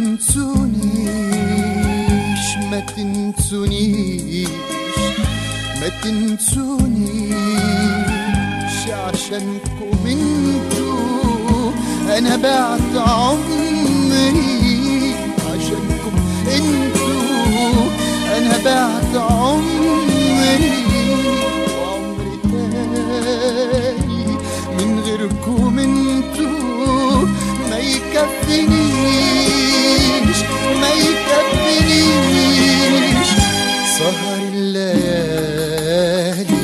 تنسونيش ما تنسونيش ما تنسونيش عشانكم انتوا انا بعت عمري عشانكم انتوا انا بعت عمري وعمري تاني من غيركم انتوا ما يكفينيش ما يكفينيش سهر الليالي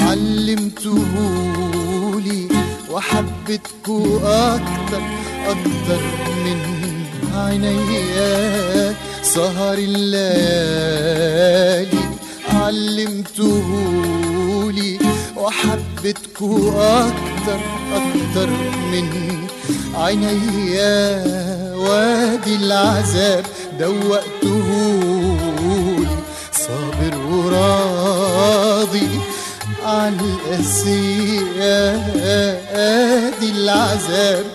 علمتهولي وحبيتكوا اكتر اكتر من عينيا سهر الليالي علمتهولي وحبيتكوا اكتر اكتر من عينيا وادي العذاب دوقتهولي صابر وراضي عن القسية ادي العذاب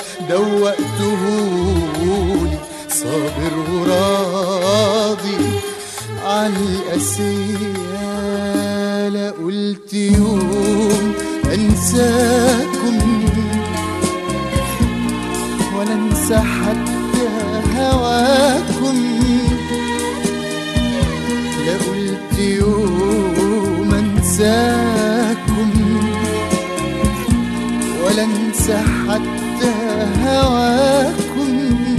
دوقتهولي صابر وراضي عن القسية لا قلت يوم انساكم ولا انسى حتى هواكم لا قلت يوم انساكم ولا انسى حتى هواكم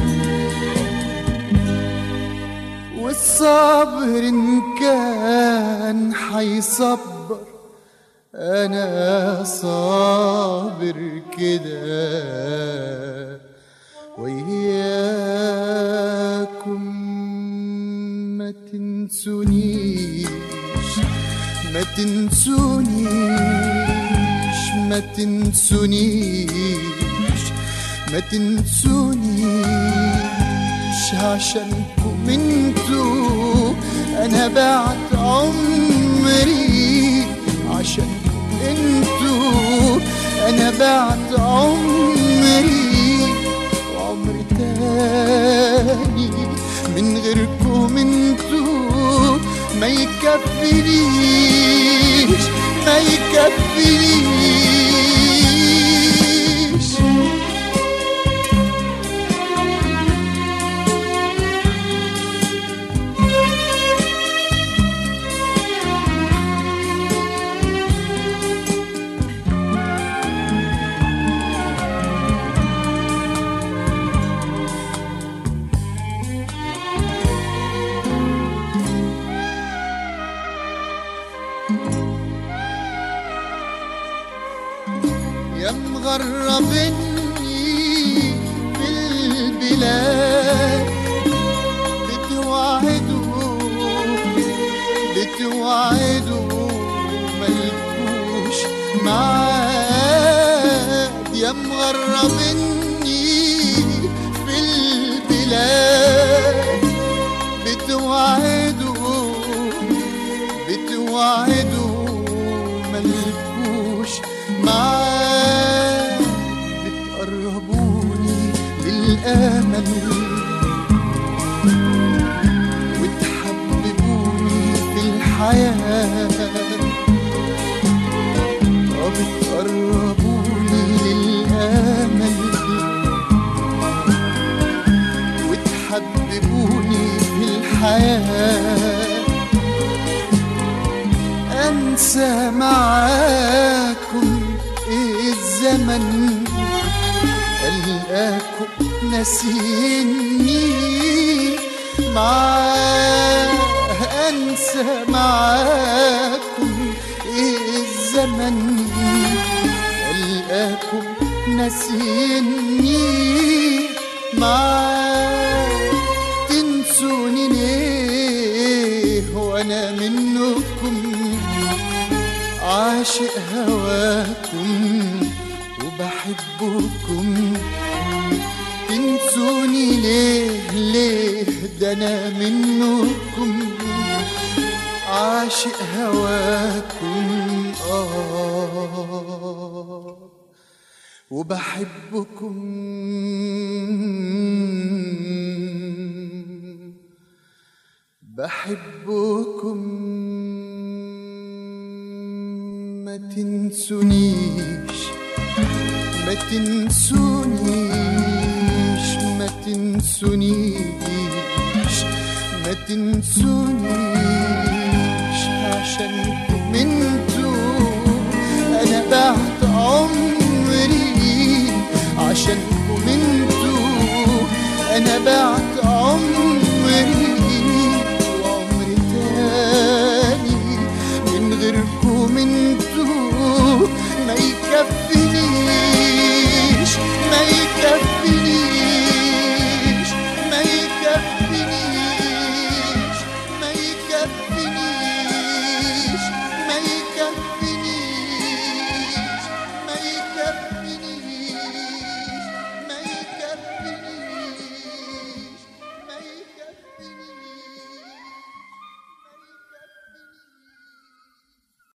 والصبر ان كان حيصبر انا صابر كده وإياكم ما تنسونيش ما تنسونيش ما تنسونيش ما تنسونيش عشانكم انتوا انا بعت عمري عشانكم انتوا انا بعت عمري وعمر تاني من غيركم انتوا ما يكفينيش ما يكفينيش يا مغربني في البلاد بتوعدوا بتوعدوا ملكوش معاد يا مغربني في البلاد بتوعدوا بتوعدوا ملكوش معاد بتقربوني للأمل وتحببوني في الحياة وبتقربوني للأمل وتحببوني في الحياه انسى معاكم ايه الزمن القاكم ناسيني معاه انسى معاكم ايه الزمن القاكم ناسيني معاه تنسوني ليه وانا منكم عاشق هواكم وبحبكم تنسوني ليه ليه ده انا منكم عاشق هواكم آه وبحبكم بحبكم ما تنسونيش ما تنسونيش ما تنسونيش ما تنسونيش عشانكم انتوا انا بعت عمري عشانكم انتوا انا بعت عمري وعمري تاني من غيركم انتوا ما يكفينيش ما يكفينيش ما يكفينيش ما يكفينيش